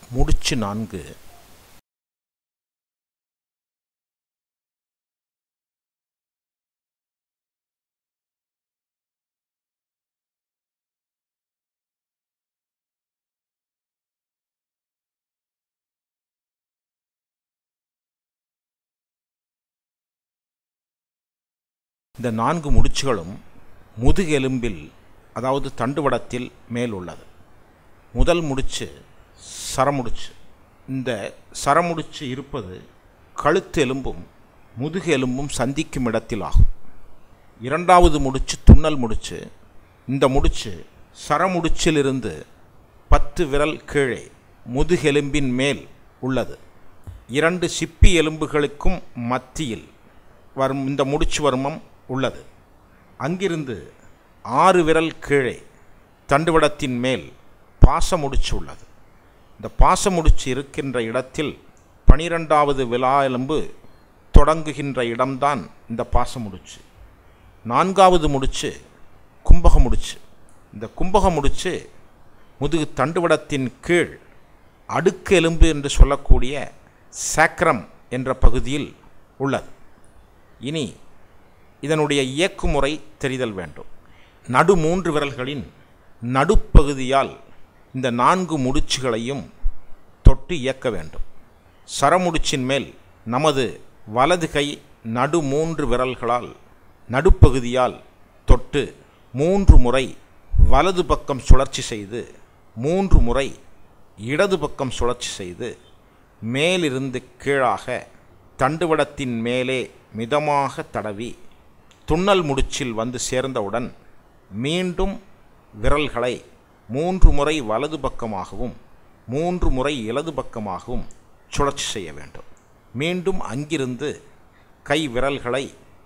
முடிச்சு நான்கு இந்த நான்கு முடிச்சுகளும் முதுகெலும்பில் அதாவது தண்டுவடத்தில் மேல் உள்ளது முதல் முடிச்சு சரமுடிச்சு இந்த சரமுடிச்சு இருப்பது கழுத்து எலும்பும் முதுகு எலும்பும் சந்திக்கும் இடத்தில் ஆகும் இரண்டாவது முடிச்சு துன்னல் முடிச்சு இந்த முடிச்சு சரமுடிச்சிலிருந்து பத்து விரல் கீழே முதுகெலும்பின் மேல் உள்ளது இரண்டு சிப்பி எலும்புகளுக்கும் மத்தியில் வரும் இந்த முடிச்சு வர்மம் உள்ளது அங்கிருந்து ஆறு விரல் கீழே தண்டுவடத்தின் மேல் பாச முடிச்சு உள்ளது இந்த பாச முடிச்சு இருக்கின்ற இடத்தில் பனிரெண்டாவது விழா எலும்பு தொடங்குகின்ற இடம்தான் இந்த பாச முடிச்சு நான்காவது முடிச்சு கும்பக முடிச்சு இந்த கும்பக முடிச்சு முதுகு தண்டுவடத்தின் கீழ் அடுக்கு எலும்பு என்று சொல்லக்கூடிய சேக்ரம் என்ற பகுதியில் உள்ளது இனி இதனுடைய இயக்குமுறை தெரிதல் வேண்டும் நடு மூன்று விரல்களின் நடுப்பகுதியால் இந்த நான்கு முடிச்சுகளையும் தொட்டு இயக்க வேண்டும் சரமுடிச்சின் மேல் நமது வலது கை நடு மூன்று விரல்களால் நடுப்பகுதியால் தொட்டு மூன்று முறை வலது பக்கம் சுழற்சி செய்து மூன்று முறை இடது பக்கம் சுழற்சி செய்து மேலிருந்து கீழாக தண்டுவடத்தின் மேலே மிதமாக தடவி துன்னல் முடிச்சில் வந்து சேர்ந்தவுடன் மீண்டும் விரல்களை மூன்று முறை வலது பக்கமாகவும் மூன்று முறை இடது பக்கமாகவும் சுழற்சி செய்ய வேண்டும் மீண்டும் அங்கிருந்து கை விரல்களை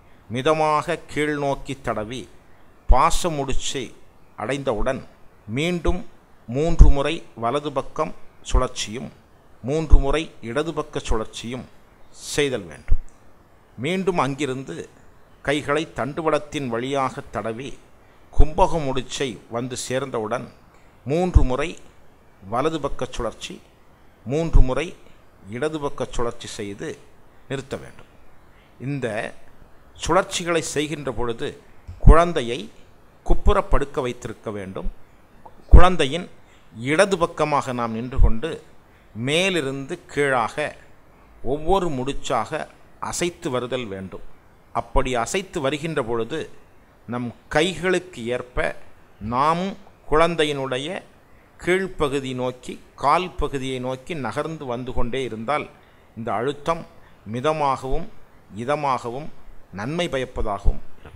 மிதமாக கீழ்நோக்கி தடவி பாச முடிச்சை அடைந்தவுடன் மீண்டும் மூன்று முறை வலது பக்கம் சுழற்சியும் மூன்று முறை இடது பக்க சுழற்சியும் செய்தல் வேண்டும் மீண்டும் அங்கிருந்து கைகளை தண்டுவடத்தின் வழியாக தடவி கும்பக முடிச்சை வந்து சேர்ந்தவுடன் மூன்று முறை வலது பக்க சுழற்சி மூன்று முறை இடது பக்க சுழற்சி செய்து நிறுத்த வேண்டும் இந்த சுழற்சிகளை செய்கின்ற பொழுது குழந்தையை குப்புற படுக்க வைத்திருக்க வேண்டும் குழந்தையின் இடது பக்கமாக நாம் நின்று கொண்டு மேலிருந்து கீழாக ஒவ்வொரு முடிச்சாக அசைத்து வருதல் வேண்டும் அப்படி அசைத்து வருகின்ற பொழுது நம் கைகளுக்கு ஏற்ப நாமும் குழந்தையினுடைய கீழ்ப்பகுதி நோக்கி கால் பகுதியை நோக்கி நகர்ந்து வந்து கொண்டே இருந்தால் இந்த அழுத்தம் மிதமாகவும் இதமாகவும் நன்மை பயப்பதாகவும் இருக்கும்